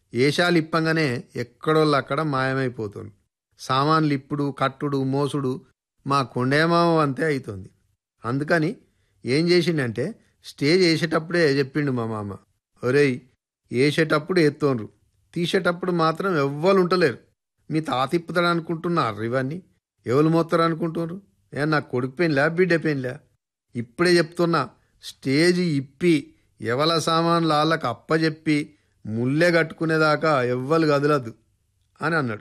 ఏషాలు ఇప్పంగానే ఎక్కడోళ్ళు అక్కడ మాయమైపోతుంది సామాన్లు ఇప్పుడు కట్టుడు మోసుడు మా కొండేమామ అంతే అవుతుంది అందుకని ఏం చేసిండంటే స్టేజ్ వేసేటప్పుడే చెప్పిండు మా మామ ఒరేయ్ వేసేటప్పుడు ఎత్తోన్రు తీసేటప్పుడు మాత్రం ఎవ్వరు ఉంటలేరు మీ తాత ఇప్పుతాడు అనుకుంటున్నారు ఇవన్నీ ఎవరు మోస్తారు అనుకుంటున్నారు ఏ నా కొడుకు పెయిన్లా బిడ్డ పెయిన్లా ఇప్పుడే చెప్తున్నా స్టేజ్ ఇప్పి ఎవల సామాన్లు వాళ్ళకి అప్పచెప్పి ముల్లె కట్టుకునేదాకా ఎవ్వరు కదలదు అని అన్నాడు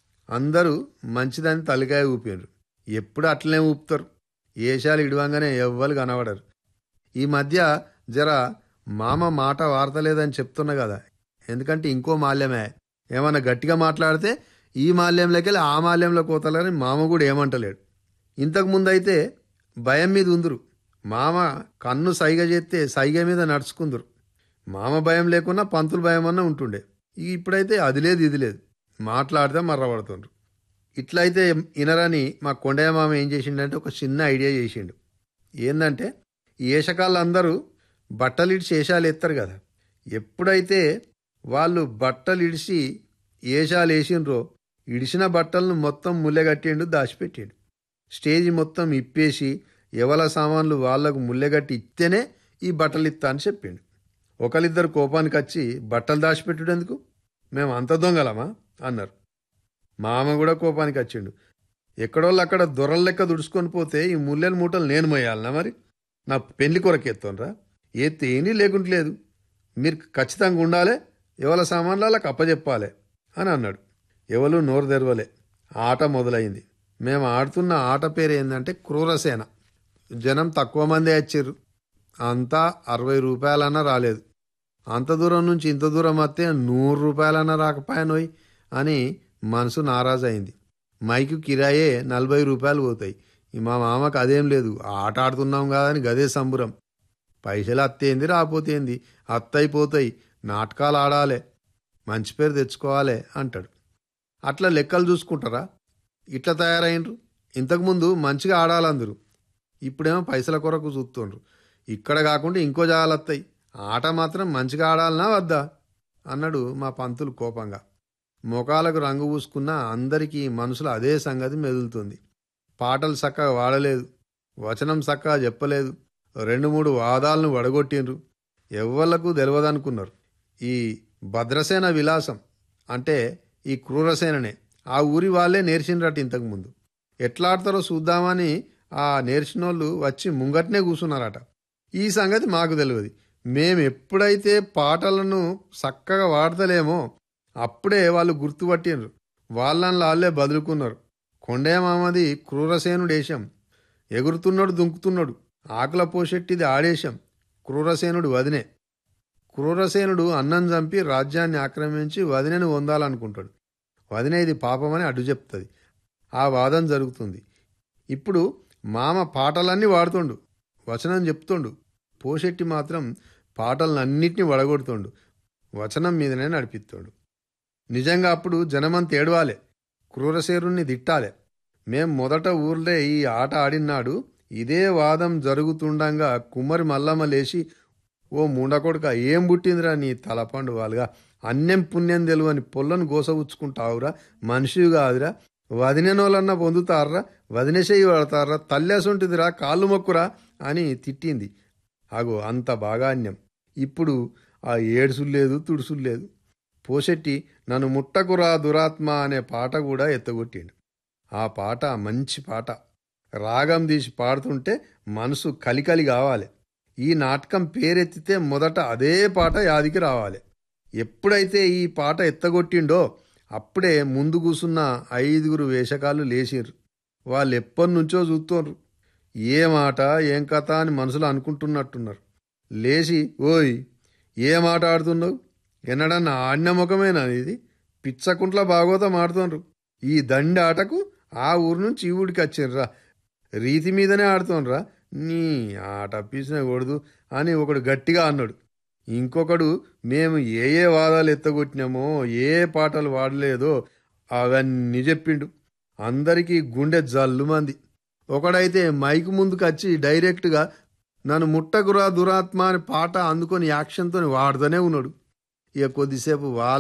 అందరూ మంచిదని తలకాయ ఊపారు ఎప్పుడు అట్లనే ఊపుతారు ఏషాలు ఇడవంగానే ఎవ్వరు కనబడరు ఈ మధ్య జర మామ మాట వార్తలేదని చెప్తున్నా కదా ఎందుకంటే ఇంకో మాల్యమే ఏమన్నా గట్టిగా మాట్లాడితే ఈ మాల్యంలోకి వెళ్ళి ఆ మాల్యంలో కోతలని మామ కూడా ఏమంటలేడు ఇంతకు ముందైతే భయం మీద ఉందరు మామ కన్ను సైగ చేస్తే సైగ మీద నడుచుకుందరు మామ భయం లేకున్నా పంతులు భయం అన్నా ఉంటుండే ఇప్పుడైతే అది లేదు ఇది లేదు మాట్లాడితే మర్రపడుతుండ్రు ఇట్లయితే ఇనరని మా కొండయ్య మామ ఏం చేసిండంటే ఒక చిన్న ఐడియా చేసిండు ఏంటంటే ఈ ఏషకాళ్ళు అందరూ బట్టలు ఇడిచి ఏషాలు ఎత్తారు కదా ఎప్పుడైతే వాళ్ళు బట్టలు ఇడిచి ఏషాలు వేసిండ్రో ఇడిచిన బట్టలను మొత్తం ముల్లెగట్టిండు దాచిపెట్టిండు స్టేజ్ మొత్తం ఇప్పేసి ఎవల సామాన్లు వాళ్లకు ముల్లెగట్టి ఇస్తేనే ఈ బట్టలు ఇస్తా అని చెప్పిండు ఒకరిద్దరు కోపానికి వచ్చి బట్టలు దాచిపెట్టుడెందుకు మేము అంత దొంగలమా అన్నారు మామ కూడా కోపానికి వచ్చిండు ఎక్కడోళ్ళు అక్కడ దొరల లెక్క దుడుచుకొని పోతే ఈ ముల్లెల మూటలు నేను మోయాలనా మరి నా పెళ్లి కొరకు ఎత్తుండ్రా ఏ తేని లేకుంటలేదు మీరు ఖచ్చితంగా ఉండాలి ఎవల సామాన్లు వాళ్ళకి అప్పచెప్పాలి అని అన్నాడు ఎవరు నోరు తెరవలే ఆట మొదలైంది మేము ఆడుతున్న ఆట పేరు ఏంటంటే క్రూరసేన జనం తక్కువ మందే వచ్చారు అంతా అరవై రూపాయలన్నా రాలేదు అంత దూరం నుంచి ఇంత దూరం వస్తే నూరు రూపాయలన్నా రాకపోయానోయ్ అని మనసు నారాజు అయింది మైకు కిరాయే నలభై రూపాయలు పోతాయి ఈ మా మామకు అదేం లేదు ఆట ఆడుతున్నాం కాదని గదే సంబురం పైసలు అత్తేంది రాపోతేంది అత్తైపోతాయి నాటకాలు ఆడాలి మంచి పేరు తెచ్చుకోవాలి అంటాడు అట్లా లెక్కలు చూసుకుంటారా ఇట్లా తయారైనరు ఇంతకుముందు మంచిగా ఆడాలందరూ ఇప్పుడేమో పైసల కొరకు చూస్తుండ్రు ఇక్కడ కాకుండా ఇంకో జాగాలత్తాయి ఆట మాత్రం మంచిగా ఆడాలనా వద్దా అన్నాడు మా పంతులు కోపంగా ముఖాలకు రంగు పూసుకున్న అందరికీ మనసులో అదే సంగతి మెదులుతుంది పాటలు చక్కగా వాడలేదు వచనం చక్కగా చెప్పలేదు రెండు మూడు వాదాలను వడగొట్టిండ్రు ఎవ్వళ్లకు తెలియదనుకున్నారు ఈ భద్రసేన విలాసం అంటే ఈ క్రూరసేననే ఆ ఊరి వాళ్ళే నేర్చిండ్రట ఇంతకుముందు ఎట్లా ఆడతారో చూద్దామని ఆ నేర్చినోళ్ళు వచ్చి ముంగట్నే కూర్చున్నారట ఈ సంగతి మాకు తెలియదు మేము ఎప్పుడైతే పాటలను చక్కగా వాడతలేమో అప్పుడే వాళ్ళు గుర్తుపట్టినరు వాళ్ళని వాళ్ళే బదులుకున్నారు కొండే మామది క్రూరసేనుడేశం ఎగురుతున్నాడు దుంకుతున్నాడు ఆకుల పోషెట్టిది ఆడేశం క్రూరసేనుడు వదినే క్రూరసేనుడు అన్నం చంపి రాజ్యాన్ని ఆక్రమించి వదినను పొందాలనుకుంటాడు వదిన ఇది పాపమని అడ్డు చెప్తుంది ఆ వాదం జరుగుతుంది ఇప్పుడు మామ పాటలన్నీ వాడుతుండు వచనం చెప్తుండు పోషెట్టి మాత్రం పాటలన్నిటినీ వడగొడుతుండు వచనం మీదనే నడిపిస్తాడు నిజంగా అప్పుడు జనమంత ఏడవాలే క్రూరశేరుణ్ణి తిట్టాలే మేం మొదట ఊర్లే ఈ ఆట ఆడినాడు ఇదే వాదం జరుగుతుండగా కుమ్మరి మల్లమ్మ లేచి ఓ ముండకొడుక ఏం పుట్టిందిరా నీ తలపండు వాళ్ళుగా అన్యం పుణ్యం తెలువని పొల్లను గోసవుచ్చుకుంటావురా మనిషి కాదురా వదినోళ్ళన్నా పొందుతారా వదినేసేయి పడతారా తల్లేసుంటిదిరా కాళ్ళు మొక్కురా అని తిట్టింది అగో అంత బాగాన్యం ఇప్పుడు ఆ ఏడుసులు లేదు తుడుసులు లేదు పోసెట్టి నన్ను ముట్టకురా దురాత్మ అనే పాట కూడా ఎత్తగొట్టిండు ఆ పాట మంచి పాట రాగం తీసి పాడుతుంటే మనసు కలికలి కావాలి ఈ నాటకం పేరెత్తితే మొదట అదే పాట యాదికి రావాలి ఎప్పుడైతే ఈ పాట ఎత్తగొట్టిండో అప్పుడే ముందు కూసున్న ఐదుగురు వేషకాలు లేచిర్రు వాళ్ళు ఎప్పటి నుంచో చూస్తున్నారు ఏ మాట ఏం కథ అని మనసులో అనుకుంటున్నట్టున్నారు లేచి ఓయ్ ఏ మాట ఆడుతున్నావు ఎన్నడన్నా ఆడిన ముఖమేనా ఇది పిచ్చకుంట్ల భాగవతం ఆడుతున్నారు ఈ దండి ఆటకు ఆ ఊరు నుంచి ఈ ఊడికి వచ్చిర్రా రీతి మీదనే ఆడుతోనరా నీ ఆట పీసిన కూడదు అని ఒకడు గట్టిగా అన్నాడు ఇంకొకడు మేము ఏ ఏ వాదాలు ఎత్తగొట్టినామో ఏ పాటలు వాడలేదో అవన్నీ చెప్పిండు అందరికీ గుండె జల్లుమంది ఒకడైతే మైక్ ముందుకు వచ్చి డైరెక్ట్గా నన్ను ముట్టకురా దురాత్మ అని పాట అందుకొని యాక్షన్తో వాడుతూనే ఉన్నాడు ఇక కొద్దిసేపు వాళ్ళ